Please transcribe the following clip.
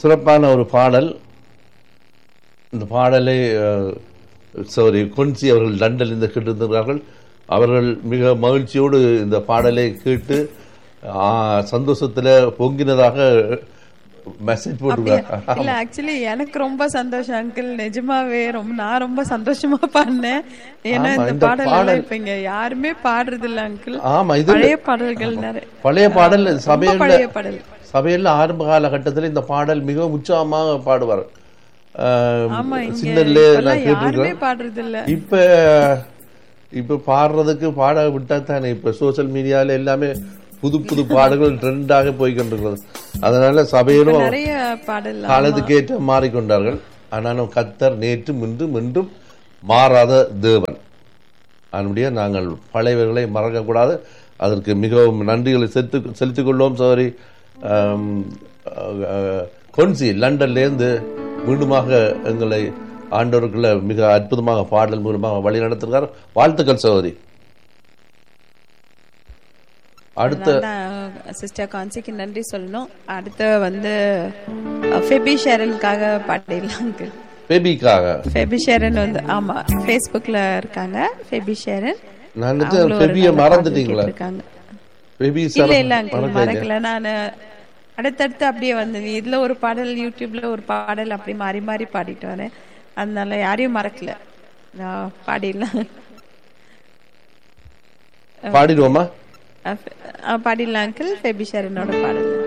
சிறப்பான ஒரு பாடல் இந்த பாடலை சாரி கொன்சி அவர்கள் லண்டனில் இருந்து கேட்டிருந்தார்கள் அவர்கள் மிக மகிழ்ச்சியோடு இந்த பாடலை கேட்டு ஆ, சந்தோஷத்துல பொங்கினதாக மெசேஜ் போட்டுருக்காங்க இல்ல ஆக்சுவலி எனக்கு ரொம்ப சந்தோஷம் அங்கிள் நிஜமாவே ரொம்ப நான் ரொம்ப சந்தோஷமா பாடினேன் ஏன்னா ஆமா, இந்த இந்த பாடல் எல்லாம் பாடல் இப்ப இங்க யாருமே பாடுறது இல்ல அங்கிள் ஆமா இது பழைய பாடல்கள் நிறைய பழைய பாடல் ரொம்ப சபையில் பழைய பாடல் சபையில் ஆரம்ப காலகட்டத்தில் இந்த பாடல் மிகவும் உற்சாகமாக பாடுவார் ஆமா இங்க சின்னல்ல நான் இப்பெல்லாம் யாருமே கேட்டிருக்கேன் பாடுறது இல்ல இப்ப இப்ப பாடுறதுக்கு பாட விட்டா தானே இப்ப சோசியல் மீடியால எல்லாமே புது புது பாடல்கள் ட்ரெண்டாக போய் கொண்டிருக்கிறது அதனால சபையிலும் நிறைய பாடல் காலத்துக்கு ஏற்ற மாறிக்கொண்டார்கள் ஆனாலும் கத்தர் நேற்று இன்றும் இன்றும் மாறாத தேவன் அதனுடைய நாங்கள் பழையவர்களை மறக்கக்கூடாது அதற்கு மிகவும் நன்றிகளை செலுத்து செலுத்திக் கொள்வோம் சோரி கொன்சி லண்டன்லேருந்து மீண்டுமாக எங்களை ஆண்டவருக்குள்ள மிக அற்புதமாக பாடல் மூலமாக வழி நடத்துகிறார் வாழ்த்துக்கள் சகோதரி அடுத்த சிஸ்டர் கான்சிக்கு நன்றி சொல்லணும் அடுத்து வந்து ஃபெபி ஷேரனுக்காக பாடிடலாம் அங்கிள் பேபிக்காக ஃபெபி ஷேரன் வந்து ஆமா ஃபேஸ்புக்ல இருக்காங்க ஃபெபி ஷேரன் நான் நினைச்சேன் அவங்களும் ஒரு பெபிய நல்ல பாடல் மறந்துட்டீங்களா கேட்டிருக்காங்க. பேபி இல்ல சார் இல்ல அங்கிள் மறக்கலைங்க மறக்கல நான் அடுத்தடுத்து அப்படியே வந்தது இதுல ஒரு பாடல் யூடியூப்ல ஒரு பாடல் அப்படி மாறி மாறி பாடிட்டு வரேன் அதனால யாரையும் மறக்கல நான் பாடிடலாம் பாடிடுவோமா அஹ் பாடிடலாம் அங்கிள் ஃபெபி ஷேரனோட பாடல்